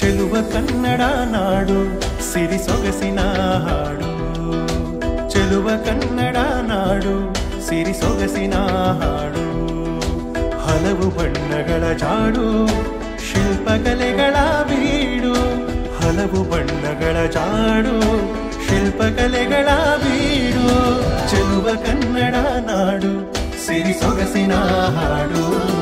ಚೆಲುವ ಕನ್ನಡ ನಾಡು ಸಿರಿ ಸೊಗಸಿನ ಹಾಡು ಚೆಲುವ ಕನ್ನಡ ನಾಡು ಸಿರಿ ಸೊಗಸಿನ ಹಾಡು ಹಲವು ಬಣ್ಣಗಳ ಜಾಡು ಶಿಲ್ಪಕಲೆಗಳ ಬೀಡು ಹಲವು ಬಣ್ಣಗಳ ಜಾಡು ಶಿಲ್ಪಕಲೆಗಳ ಬೀಡು ಚೆಲುವ ಕನ್ನಡ ನಾಡು ಸಿರಿ ಸೊಗಸಿನ ಹಾಡು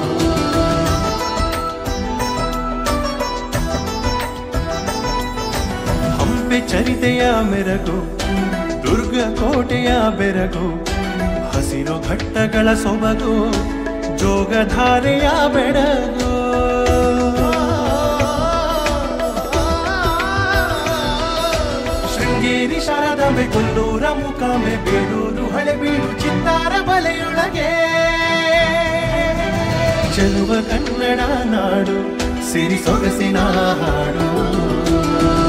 ಹಂಪೆ ಚರಿತೆಯ ಮೆರಗು ದುರ್ಗ ಕೋಟೆಯ ಬೆರಗು ಹಸಿರು ಘಟ್ಟಗಳ ಸೊಬಗು ಜೋಗಧಾರೆಯ ಬೆಡಗು ಶೃಂಗೇರಿ ಶಾರದಾಂಬೆ ಕೊಲ್ಲೂರ ಮುಕಾಂಬೆ ಬೇಲೂರು ಹಳೆಬೀಡು ಚಿತ್ತಾರ ಬಲೆಯೊಳಗೆ ಚೆಲುವ ಕನ್ನಡ ನಾಡು ಸಿರಿ ಸೊಗಸಿನ ಹಾಡು